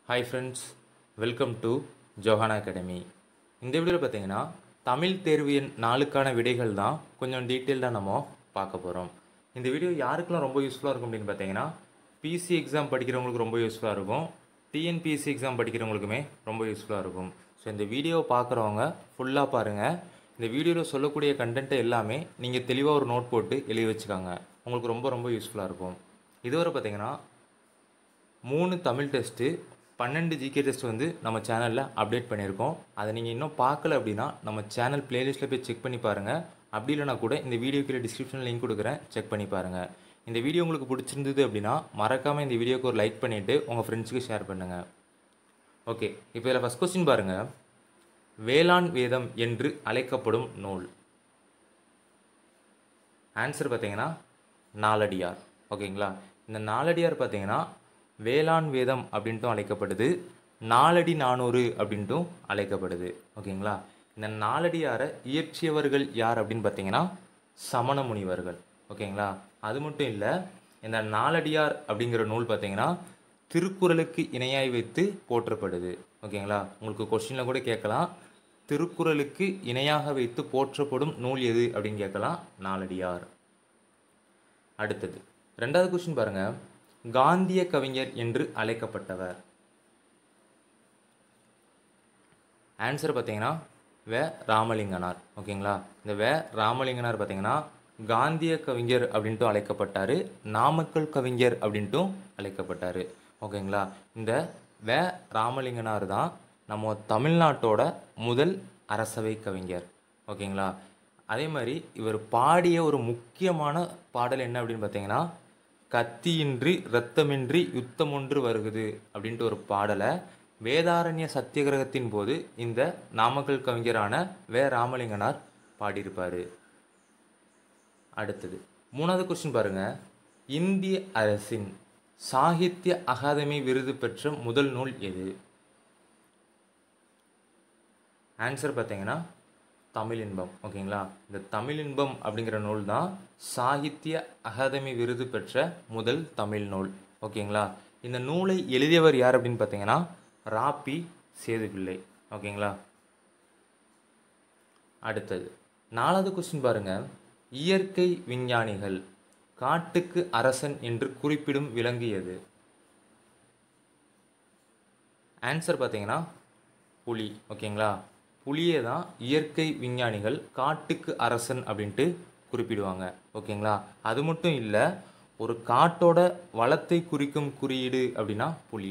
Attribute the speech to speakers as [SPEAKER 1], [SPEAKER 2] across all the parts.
[SPEAKER 1] hi friends welcome to Johanna academy இந்த வீடியோவில் பார்த்தீங்கன்னா தமிழ் தேர்வு எண் நாலுக்கான விடைகள் தான் கொஞ்சம் டீட்டெயில்டாக நம்ம பார்க்க போகிறோம் இந்த வீடியோ யாருக்கெல்லாம் ரொம்ப யூஸ்ஃபுல்லாக இருக்கும் அப்படின்னு பார்த்தீங்கன்னா பிசி எக்ஸாம் படிக்கிறவங்களுக்கு ரொம்ப யூஸ்ஃபுல்லாக இருக்கும் டிஎன்பிஎஸ்சி எக்ஸாம் படிக்கிறவங்களுக்குமே ரொம்ப யூஸ்ஃபுல்லாக இருக்கும் ஸோ இந்த வீடியோவை பார்க்குறவங்க ஃபுல்லாக பாருங்கள் இந்த வீடியோவில் சொல்லக்கூடிய கண்டென்ட்டை எல்லாமே நீங்கள் தெளிவாக ஒரு நோட் போட்டு எழுதி வச்சுக்காங்க உங்களுக்கு ரொம்ப ரொம்ப யூஸ்ஃபுல்லாக இருக்கும் இதுவரை பார்த்தீங்கன்னா மூணு தமிழ் டெஸ்ட்டு பன்னெண்டு ஜிகே டெஸ்ட் வந்து நம்ம சேனலில் அப்டேட் பண்ணியிருக்கோம் அதை நீங்கள் இன்னும் பார்க்கல அப்படின்னா நம்ம சேனல் பிளேலிஸ்ட்டில் போய் செக் பண்ணி பாருங்கள் அப்படி இல்லைனா கூட இந்த வீடியோ கீழே டிஸ்கிரிப்ஷனில் லிங்க் கொடுக்குறேன் செக் பண்ணி பாருங்கள் இந்த வீடியோ உங்களுக்கு பிடிச்சிருந்தது அப்படின்னா மறக்காமல் இந்த வீடியோக்கு ஒரு லைக் பண்ணிவிட்டு உங்கள் ஃப்ரெண்ட்ஸுக்கு ஷேர் பண்ணுங்கள் ஓகே இப்போ இதில் ஃபஸ்ட் கொஸ்டின் பாருங்கள் வேளாண் வேதம் என்று அழைக்கப்படும் நூல் ஆன்சர் பார்த்தீங்கன்னா நாலடியார் ஓகேங்களா இந்த நாலடியார் பார்த்தீங்கன்னா வேளாண் வேதம் அப்படின்ட்டும் அழைக்கப்படுது நாலடி நானூறு அப்படின்ட்டும் அழைக்கப்படுது ஓகேங்களா இந்த நாலடியாரை இயற்றியவர்கள் யார் அப்படின்னு பார்த்தீங்கன்னா சமண முனிவர்கள் ஓகேங்களா அது மட்டும் இல்லை இந்த நாலடியார் அப்படிங்கிற நூல் பார்த்தீங்கன்னா திருக்குறளுக்கு இணையாய் வைத்து போற்றப்படுது ஓகேங்களா உங்களுக்கு கொஸ்டினில் கூட கேட்கலாம் திருக்குறளுக்கு இணையாக வைத்து போற்றப்படும் நூல் எது அப்படின்னு கேட்கலாம் நாலடியார் அடுத்தது ரெண்டாவது கொஸ்டின் பாருங்க காந்திய கவிஞர் என்று அழைக்கப்பட்டவர் ஆன்சர் பார்த்தீங்கன்னா வே ராமலிங்கனார் ஓகேங்களா இந்த வே ராமலிங்கனார் பார்த்தீங்கன்னா காந்திய கவிஞர் அப்படின்ட்டு அழைக்கப்பட்டார் நாமக்கல் கவிஞர் அப்படின்ட்டும் அழைக்கப்பட்டார் ஓகேங்களா இந்த வே ராமலிங்கனார் தான் நம்ம தமிழ்நாட்டோட முதல் அரசவை கவிஞர் ஓகேங்களா அதே மாதிரி இவர் பாடிய ஒரு முக்கியமான பாடல் என்ன அப்படின்னு பார்த்தீங்கன்னா கத்தியின்றி இரத்தமின்றி யுத்தம் ஒன்று வருகுது அப்படின்ட்டு ஒரு பாடலை வேதாரண்ய சத்தியகிரகத்தின் போது இந்த நாமக்கல் கவிஞரான வே ராமலிங்கனார் பாடியிருப்பார் அடுத்தது மூணாவது கொஸ்டின் பாருங்க இந்திய அரசின் சாகித்ய அகாதமி விருது பெற்ற முதல் நூல் எது ஆன்சர் பார்த்தீங்கன்னா தமிழ் இன்பம் ஓகேங்களா இந்த தமிழ் இன்பம் அப்படிங்கிற நூல் தான் சாகித்ய அகாதமி விருது பெற்ற முதல் தமிழ் நூல் ஓகேங்களா இந்த நூலை எழுதியவர் யார் அப்படின்னு பார்த்தீங்கன்னா ராப்பி சேதுபிள்ளை ஓகேங்களா அடுத்தது நாலாவது கொஸ்டின் பாருங்க இயற்கை விஞ்ஞானிகள் காட்டுக்கு அரசன் என்று குறிப்பிடும் விலங்கு எது ஆன்சர் பார்த்தீங்கன்னா புலி ஓகேங்களா புலியே தான் இயற்கை விஞ்ஞானிகள் காட்டுக்கு அரசன் அப்படின்ட்டு குறிப்பிடுவாங்க ஓகேங்களா அது மட்டும் இல்லை ஒரு காட்டோட வளத்தை குறிக்கும் குறியீடு அப்படின்னா புலி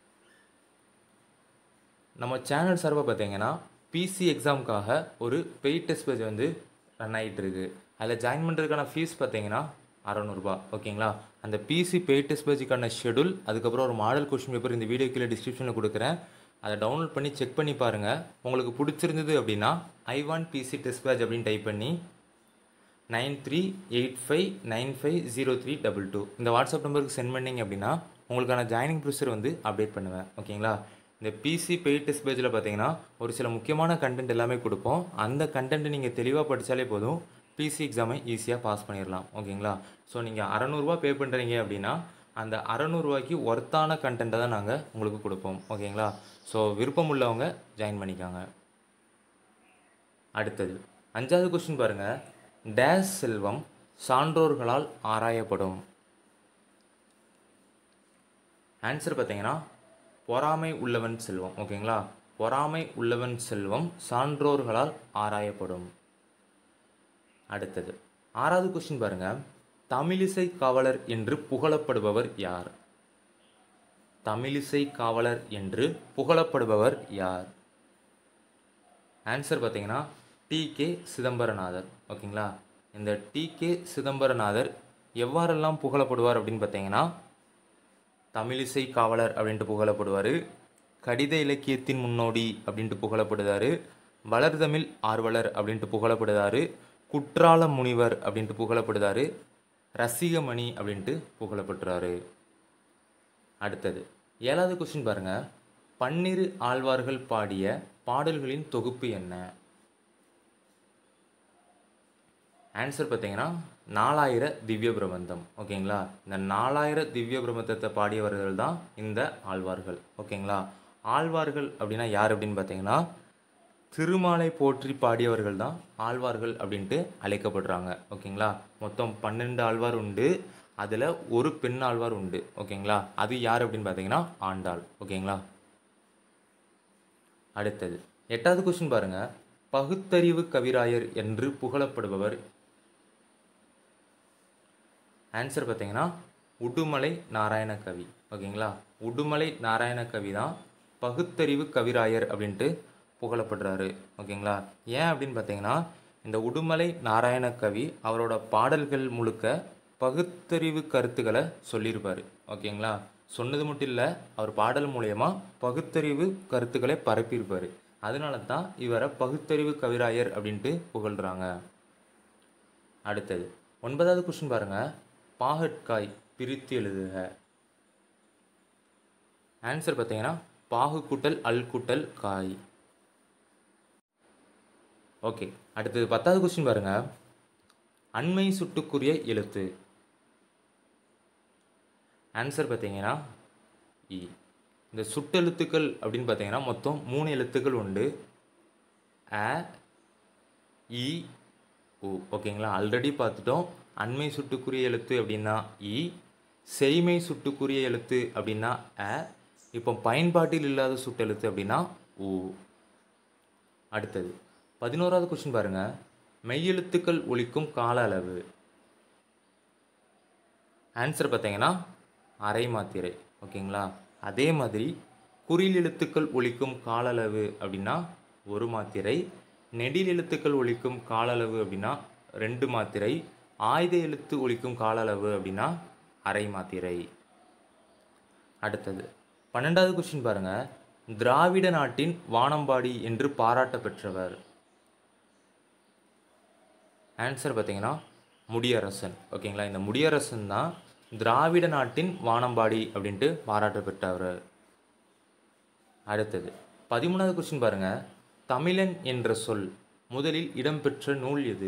[SPEAKER 1] நம்ம சேனல் சார்பாக பார்த்தீங்கன்னா பிசி எக்ஸாமுக்காக ஒரு பெய்ட் டெஸ்ட் பேஜ் வந்து ரன் ஆகிட்டு இருக்கு அதில் ஜாயின் பண்ணுறதுக்கான ஃபீஸ் பார்த்தீங்கன்னா அறநூறுபா ஓகேங்களா அந்த பிசி பெய்ட் டெஸ்ட் பேஜுக்கான ஷெடியூல் அதுக்கப்புறம் ஒரு மாடல் கொஸ்டின் பேப்பர் இந்த வீடியோ கீழே டிஸ்கிரிப்ஷனில் கொடுக்குறேன் அதை டவுன்லோட் பண்ணி செக் பண்ணி பாருங்கள் உங்களுக்கு பிடிச்சிருந்தது அப்படின்னா I want PC test batch அப்படின்னு டைப் பண்ணி nine three eight five nine five zero three double two இந்த வாட்ஸ்அப் நம்பருக்கு சென்ட் பண்ணிங்க அப்படின்னா உங்களுக்கான ஜாயினிங் ப்ரொசீஜர் வந்து அப்டேட் பண்ணுவேன் ஓகேங்களா இந்த பிசி பெய்ட் டெஸ்ட் பேஜில் பார்த்தீங்கன்னா ஒரு சில முக்கியமான கண்டென்ட் எல்லாமே கொடுப்போம் அந்த கண்டென்ட் நீங்கள் தெளிவாக படித்தாலே போதும் பிசி எக்ஸாமை ஈஸியாக பாஸ் பண்ணிடலாம் ஓகேங்களா ஸோ நீங்கள் அறநூறுபா பே பண்ணுறீங்க அப்படின்னா அந்த அறநூறுவாய்க்கு ஒர்த்தான கண்டென்ட்டை தான் நாங்கள் உங்களுக்கு கொடுப்போம் ஓகேங்களா ஸோ விருப்பம் உள்ளவங்க ஜாயின் பண்ணிக்காங்க அடுத்தது அஞ்சாவது கொஸ்டின் பாருங்கள் டேஸ் செல்வம் சான்றோர்களால் ஆராயப்படும் ஆன்சர் பார்த்தீங்கன்னா பொறாமை உள்ளவன் செல்வம் ஓகேங்களா பொறாமை உள்ளவன் செல்வம் சான்றோர்களால் ஆராயப்படும் அடுத்தது ஆறாவது கொஸ்டின் பாருங்க தமிழிசை காவலர் என்று புகழப்படுபவர் யார் தமிழிசை காவலர் என்று புகழப்படுபவர் யார் ஆன்சர் பார்த்தீங்கன்னா டி கே சிதம்பரநாதர் ஓகேங்களா இந்த டி கே சிதம்பரநாதர் எவ்வாறெல்லாம் புகழப்படுவார் அப்படின்னு பார்த்தீங்கன்னா தமிழிசை காவலர் அப்படின்ட்டு புகழப்படுவார் கடித இலக்கியத்தின் முன்னோடி அப்படின்ட்டு புகழப்படுதார் வளர்தமிழ் ஆர்வலர் அப்படின்ட்டு புகழப்படுதார் குற்றால முனிவர் அப்படின்ட்டு புகழப்படுதார் ரசிகமணி அப்படின்ட்டு புகழப்பட்டுறாரு அடுத்தது ஏழாவது கொஸ்டின் பாருங்க பன்னிரு ஆழ்வார்கள் பாடிய பாடல்களின் தொகுப்பு என்ன ஆன்சர் பார்த்தீங்கன்னா நாலாயிர திவ்ய பிரபந்தம் ஓகேங்களா இந்த நாலாயிர திவ்ய பிரபந்தத்தை பாடியவர்கள் தான் இந்த ஆழ்வார்கள் ஓகேங்களா ஆழ்வார்கள் அப்படின்னா யார் அப்படின்னு பார்த்தீங்கன்னா திருமாலை போற்றி பாடியவர்கள் தான் ஆழ்வார்கள் அப்படின்ட்டு அழைக்கப்படுறாங்க ஓகேங்களா மொத்தம் பன்னெண்டு ஆழ்வார் உண்டு அதில் ஒரு பெண் ஆழ்வார் உண்டு ஓகேங்களா அது யார் அப்படின்னு பார்த்தீங்கன்னா ஆண்டாள் ஓகேங்களா அடுத்தது எட்டாவது கொஸ்டின் பாருங்க பகுத்தறிவு கவிராயர் என்று புகழப்படுபவர் ஆன்சர் பார்த்தீங்கன்னா உடுமலை நாராயண கவி ஓகேங்களா உடுமலை நாராயண கவி தான் பகுத்தறிவு கவிராயர் அப்படின்ட்டு புகழப்படுறாரு ஓகேங்களா ஏன் அப்படின்னு பார்த்தீங்கன்னா இந்த உடுமலை நாராயண கவி அவரோட பாடல்கள் முழுக்க பகுத்தறிவு கருத்துக்களை சொல்லியிருப்பார் ஓகேங்களா சொன்னது மட்டும் இல்லை அவர் பாடல் மூலயமா பகுத்தறிவு கருத்துக்களை பரப்பியிருப்பார் அதனால தான் இவரை பகுத்தறிவு கவிராயர் அப்படின்ட்டு புகழ்கிறாங்க அடுத்தது ஒன்பதாவது கொஸ்டின் பாருங்க பாகற்காய் பிரித்து எழுதுக ஆன்சர் பார்த்தீங்கன்னா பாகு கூட்டல் அல் கூட்டல் காய் ஓகே அடுத்தது பத்தாவது கொஸ்டின் பாருங்க அண்மை சுட்டுக்குரிய எழுத்து ஆன்சர் பார்த்தீங்கன்னா இ இந்த சுட்டெழுத்துக்கள் அப்படின்னு பார்த்தீங்கன்னா மொத்தம் மூணு எழுத்துக்கள் உண்டு அ இ உ ஓகேங்களா ஆல்ரெடி பார்த்துட்டோம் அண்மை சுட்டுக்குரிய எழுத்து அப்படின்னா இ செய்மை சுட்டுக்குரிய எழுத்து அப்படின்னா அ இப்போ பயன்பாட்டில் இல்லாத சுட்டெழுத்து அப்படின்னா உ அடுத்தது பதினோராவது கொஸ்டின் பாருங்க மெய்யெழுத்துக்கள் ஒலிக்கும் கால அளவு ஆன்சர் பார்த்தீங்கன்னா அரை மாத்திரை ஓகேங்களா அதே மாதிரி குறில் எழுத்துக்கள் ஒலிக்கும் கால அளவு அப்படின்னா ஒரு மாத்திரை நெடில் எழுத்துக்கள் ஒலிக்கும் கால அளவு அப்படின்னா ரெண்டு மாத்திரை ஆயுத எழுத்து ஒலிக்கும் கால அளவு அப்படின்னா அரை மாத்திரை அடுத்தது பன்னெண்டாவது கொஸ்டின் பாருங்க திராவிட நாட்டின் வானம்பாடி என்று பாராட்ட பெற்றவர் ஆன்சர் பார்த்தீங்கன்னா முடியரசன் ஓகேங்களா இந்த முடியரசன் தான் திராவிட நாட்டின் வானம்பாடி அப்படின்ட்டு பாராட்ட பெற்றவர் அடுத்தது பதிமூணாவது கொஸ்டின் பாருங்க தமிழன் என்ற சொல் முதலில் இடம்பெற்ற நூல் எது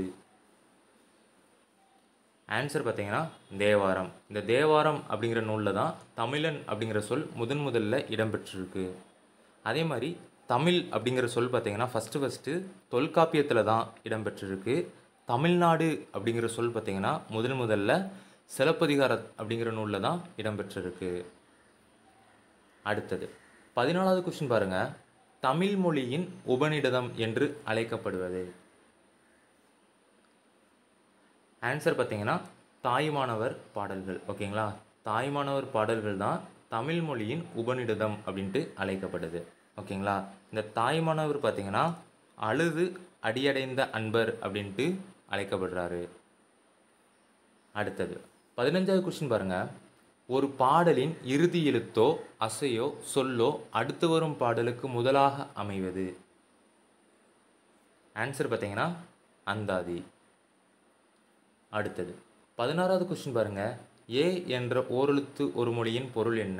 [SPEAKER 1] ஆன்சர் பார்த்தீங்கன்னா தேவாரம் இந்த தேவாரம் அப்படிங்கிற நூலில் தான் தமிழன் அப்படிங்கிற சொல் முதன் முதல்ல இடம்பெற்றிருக்கு அதே மாதிரி தமிழ் அப்படிங்கிற சொல் பார்த்தீங்கன்னா ஃபஸ்ட்டு ஃபஸ்ட்டு தொல்காப்பியத்தில் தான் இடம்பெற்றிருக்கு தமிழ்நாடு அப்படிங்கிற சொல் பார்த்தீங்கன்னா முதன் முதல்ல சிலப்பதிகார அப்படிங்கிற நூலில் தான் இடம்பெற்றிருக்கு அடுத்தது பதினாலாவது கொஸ்டின் பாருங்க தமிழ் மொழியின் உபநிடதம் என்று அழைக்கப்படுவது ஆன்சர் பார்த்தீங்கன்னா தாய்மானவர் பாடல்கள் ஓகேங்களா தாய்மானவர் பாடல்கள் தான் தமிழ் மொழியின் உபநிடதம் அப்படின்ட்டு அழைக்கப்படுது ஓகேங்களா இந்த தாய்மானவர் பார்த்தீங்கன்னா அழுது அடியடைந்த அன்பர் அப்படின்ட்டு அழைக்கப்படுறாரு அடுத்தது பதினஞ்சாவது கொஸ்டின் பாருங்க ஒரு பாடலின் இறுதி எழுத்தோ அசையோ சொல்லோ அடுத்து வரும் பாடலுக்கு முதலாக அமைவது ஆன்சர் பார்த்தீங்கன்னா அந்தாதி அடுத்தது பதினாறாவது கொஸ்டின் பாருங்க ஏ என்ற ஓரெழுத்து ஒரு மொழியின் பொருள் என்ன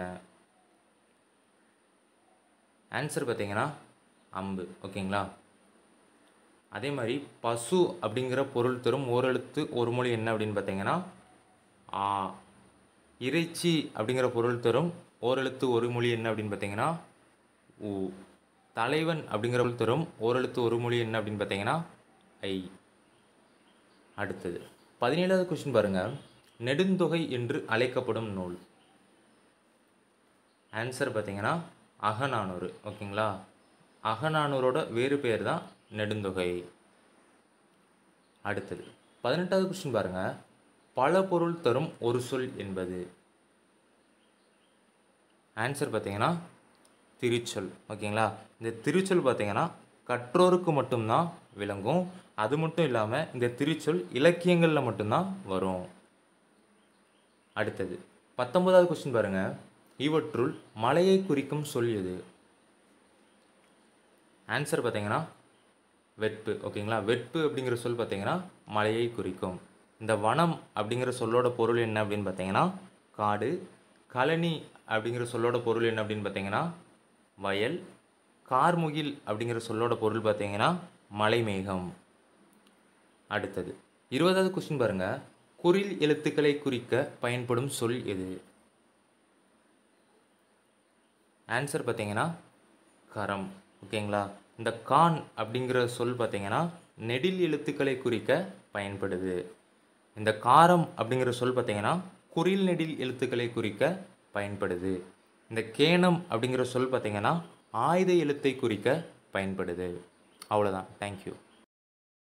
[SPEAKER 1] ஆன்சர் பார்த்தீங்கன்னா அம்பு ஓகேங்களா அதே மாதிரி பசு அப்படிங்கிற பொருள் தரும் ஓரெழுத்து ஒரு மொழி என்ன அப்படின்னு பார்த்தீங்கன்னா ஆ இறைச்சி அப்படிங்கிற பொருள் தரும் ஓரெழுத்து ஒரு மொழி என்ன அப்படின்னு பார்த்தீங்கன்னா உ தலைவன் அப்படிங்கிற பொருள் தரும் ஓரெழுத்து ஒரு மொழி என்ன அப்படின்னு பார்த்தீங்கன்னா ஐ அடுத்தது பதினேழாவது கொஸ்டின் பாருங்க நெடுந்தொகை என்று அழைக்கப்படும் நூல் ஆன்சர் பார்த்தீங்கன்னா அகநானூறு ஓகேங்களா அகநானூரோட வேறு பெயர் தான் நெடுந்தொகை அடுத்தது பதினெட்டாவது கொஸ்டின் பாருங்க பல பொருள் தரும் ஒரு சொல் என்பது ஆன்சர் பார்த்தீங்கன்னா திருச்சொல் ஓகேங்களா இந்த திருச்சொல் பார்த்தீங்கன்னா கற்றோருக்கு மட்டும்தான் விளங்கும் அது மட்டும் இல்லாமல் இந்த திருச்சொல் இலக்கியங்களில் மட்டும்தான் வரும் அடுத்தது பத்தொன்பதாவது கொஸ்டின் பாருங்க இவற்றுள் மலையை குறிக்கும் சொல் எது ஆன்சர் பார்த்தீங்கன்னா வெட்பு ஓகேங்களா வெட்பு அப்படிங்கிற சொல் பார்த்தீங்கன்னா மலையை குறிக்கும் இந்த வனம் அப்படிங்கிற சொல்லோட பொருள் என்ன அப்படின்னு பார்த்தீங்கன்னா காடு கழனி அப்படிங்கிற சொல்லோட பொருள் என்ன அப்படின்னு பார்த்தீங்கன்னா வயல் கார்முகில் அப்படிங்கிற சொல்லோட பொருள் பார்த்தீங்கன்னா மலைமேகம் அடுத்தது இருபதாவது கொஸ்டின் பாருங்க குறில் எழுத்துக்களை குறிக்க பயன்படும் சொல் எது ஆன்சர் பார்த்தீங்கன்னா கரம் ஓகேங்களா இந்த கான் அப்படிங்கிற சொல் பார்த்தீங்கன்னா நெடில் எழுத்துக்களை குறிக்க பயன்படுது இந்த காரம் அப்படிங்கிற சொல் பார்த்தீங்கன்னா குறில் நெடில் எழுத்துக்களை குறிக்க பயன்படுது இந்த கேனம் அப்படிங்கிற சொல் பார்த்தீங்கன்னா ஆயுத எழுத்தை குறிக்க பயன்படுது அவ்வளோதான் தேங்க்யூ